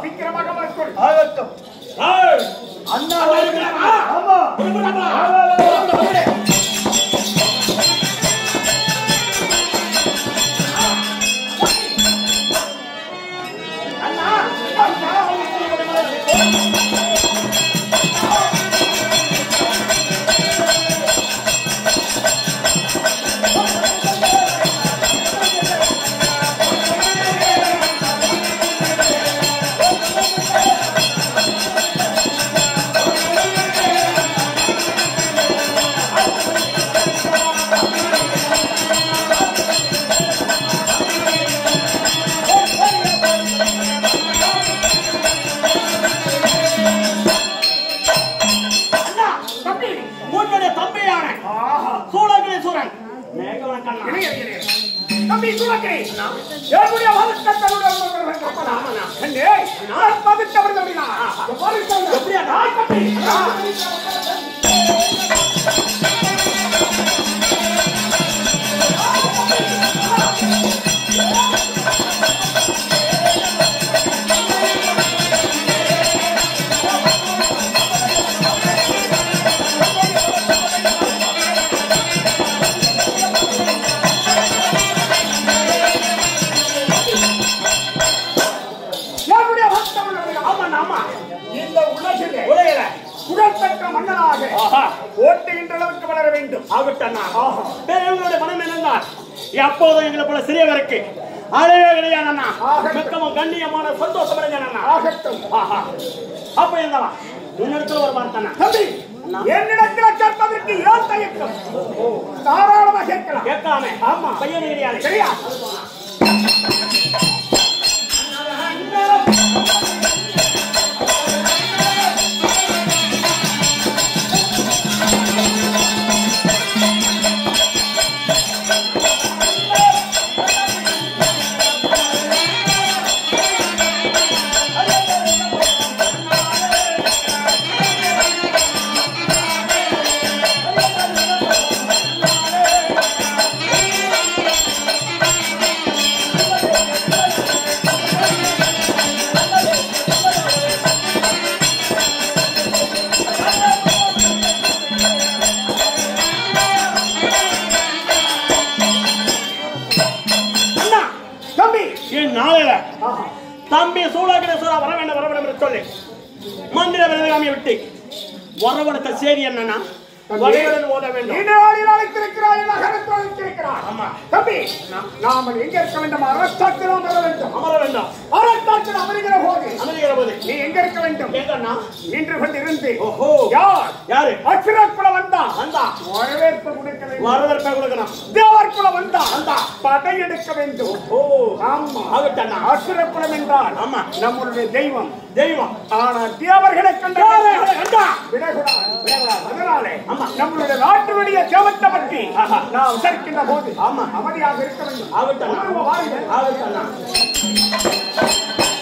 சீக்கிரமாக வர சொல் ஆகட்டும் ஏய், அண்ணா அண்ணா இருக்கிறாரா? ஆமா புறப்படாமா? அண்ணா, அண்ணா, அண்ணா, தம்பி, உன்னுடைய தம்பியான சூளகிரீஸ்வரன் மேகவன கண்ணா இரு, இரு, இரு. தம்பி சூழக்கை என்னுடைய வழக்கத்தனுடைய கண்ணே நான் மதித்தவர்கள் அப்படின்னா எவ்வாறு இருக்கிறது? எப்படியா? நான் தம்பி என்னுடைய வழக்கத்தனுடைய ஆமா ஆமா இந்த உலகிலே உலகில புகழ்பெற்ற மன்னனாக ஆஹா ஓட்டுகின்ற அளவுக்கு வளர வேண்டும் ஆகட்டண்ணா பெரியவங்களுடைய மனம் என்னென்றால் எப்போதும் எங்களை போல சிறியவருக்கு அழகே கிடையாது அண்ணா ஆகட்டும். மிகவும் கண்ணியமான சந்தோஷம் அடைஞ்சேன் ஆகட்டும் ஆஹா அப்ப என்னவா உன்னிடத்துல ஒரு வார்த்தை தம்பி என்னிடத்தில் கேட்பதற்கு ஏன் தயக்கம் தாராளமாக கேட்கலாம் கேட்கலாமே ஆமா. பையன் கிடையாது சரியா அண்ணா தம்பி என் நாளையில தம்பி சூழகிரேஸ்வரா வர வேண்டும் வர வேண்டும் என்று சொல்லி மந்திர விரதகாமியை விட்டு வரவழைத்த செய்தி என்னன்னா வரையுடன் ஓத வேண்டும் நீடாளில் அழைத்திருக்கிறாய் நகரத்தில் அழைத்திருக்கிறாய் ஆமா. தம்பி நாம எங்க இருக்க வேண்டும் அரசாட்சியில் அமர வேண்டும் அமர வேண்டும் அரசாட்சியில் அமருகிற போது அமர்கிற போது நீ எங்க இருக்க வேண்டும் எங்கண்ணா நின்று கொண்டிருந்து ஓஹோ யார் யாரு அசுரக்குல வந்தா வந்தா வரவேற்பு கொடுக்க வேண்டும் வரவேற்பை கொடுக்கணும் தேவர்குல வந்தா வந்தா. படையெடுக்க வேண்டும் ஓ ஆமா ஆகட்டண்ணா அசுரக்குலம் என்றால் ஆமா. நம்மளுடைய தெய்வம் தெய்வம் ஆனா தேவர்களை கண்ட தேவர்களை கண்டா. விடக்கூடாது விடக்கூடாது. அதனாலே ஆமா. நம்மளுடைய நாட்டினுடைய தேவத்தை பற்றி ஆஹா. நாம் விசாரிக்கின்ற போது ஆமா. அமைதியாக இருக்க வேண்டும் ஆகட்டண்ணா அமர்வு வாருங்கள். ஆகட்டண்ணா